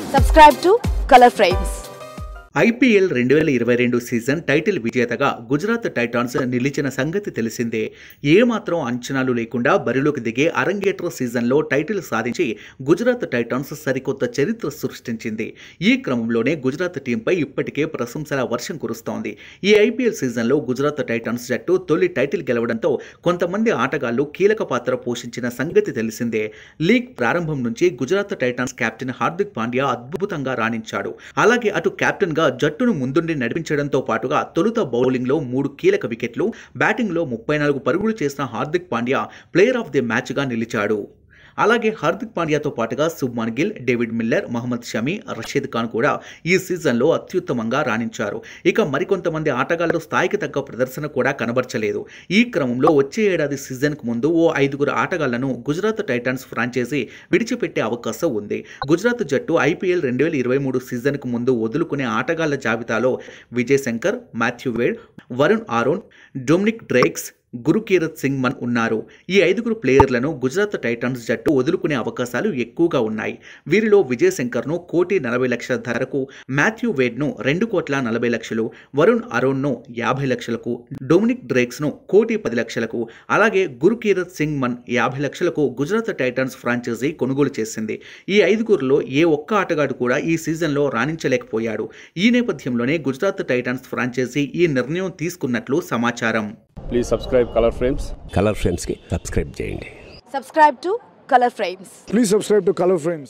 Subscribe to Color Frames. IPL రెండు వేల ఇరవై రెండు సీజన్ టైటిల్ విజేతగా గుజరాత్ టైటాన్స్ నిలిచిన సంగతి తెలిసిందే ఏమాత్రం అంచనాలు లేకుండా బరిలోకి దిగే అరంగేట్ర సీజన్లో టైటిల్ సాధించి గుజరాత్ టైటాన్స్ సరికొత్త చరిత్ర సృష్టించింది ఈ క్రమంలోనే గుజరాత్ టీంపై ఇప్పటికే ప్రశంసల వర్షం కురుస్తోంది ఈ ఐపీఎల్ సీజన్లో గుజరాత్ టైటాన్స్ జట్టు తొలి టైటిల్ గెలవడంతో కొంతమంది ఆటగాళ్లు కీలక పాత్ర పోషించిన సంగతి తెలిసిందే లీగ్ ప్రారంభం నుంచి గుజరాత్ టైటాన్స్ కెప్టెన్ హార్దిక్ పాండ్యా అద్భుతంగా రాణించాడు అలాగే అటు కెప్టెన్ గా జట్టును ముందుండి నడిపించడంతో పాటుగా తొలుత బౌలింగ్లో మూడు కీలక వికెట్లు బ్యాటింగ్లో ముప్పై నాలుగు పరుగులు చేసిన Hardik Pandya player of the మ్యాచ్గా నిలిచాడు అలాగే హార్దిక్ పాండ్యాతో పాటుగా శుభ్మన్ గిల్ డేవిడ్ మిల్లర్ మహమ్మద్ షమీ రషీద్ ఖాన్ కూడా ఈ సీజన్లో అత్యుత్తమంగా రాణించారు ఇక మరికొంతమంది ఆటగాళ్లు స్థాయికి తగ్గ ప్రదర్శన కూడా కనబరచలేదు ఈ క్రమంలో వచ్చే ఏడాది సీజన్కు ముందు ఓ ఐదుగురు ఆటగాళ్లను గుజరాత్ టైటాన్స్ ఫ్రాంచైజీ విడిచిపెట్టే అవకాశం ఉంది గుజరాత్ జట్టు ఐపీఎల్ రెండు వేల ఇరవై మూడు సీజన్కు ముందు వదులుకునే ఆటగాళ్ల జాబితాలో Vijay Shankar Matthew Wade Varun Aaron Dominic Drakes Gurkeerat Singh Mann ఉన్నారు ఈ ఐదుగురు ప్లేయర్లను గుజరాత్ టైటాన్స్ జట్టు వదులుకునే అవకాశాలు ఎక్కువగా ఉన్నాయి వీరిలో విజయ్ శంకర్ను కోటి నలభై లక్షల ధరకు మాథ్యూ వేడ్ను రెండు కోట్ల నలభై లక్షలు వరుణ్ అరోన్ను యాభై లక్షలకు డొమినిక్ డ్రేక్స్ను కోటి పది లక్షలకు అలాగే గురుకీరత్ సింగ్ మన్ యాభై లక్షలకు గుజరాత్ టైటాన్స్ ఫ్రాంచైజీ కొనుగోలు చేసింది ఈ ఐదుగురిలో ఏ ఒక్క ఆటగాడు కూడా ఈ సీజన్లో రాణించలేకపోయాడు ఈ నేపథ్యంలోనే గుజరాత్ టైటాన్స్ ఫ్రాంచైజీ ఈ నిర్ణయం తీసుకున్నట్లు సమాచారం please subscribe Color Frames Color ఫ్రేమ్స్కి సబ్స్క్రైబ్ చేయండి Subscribe to Color Frames. Please subscribe to Color Frames.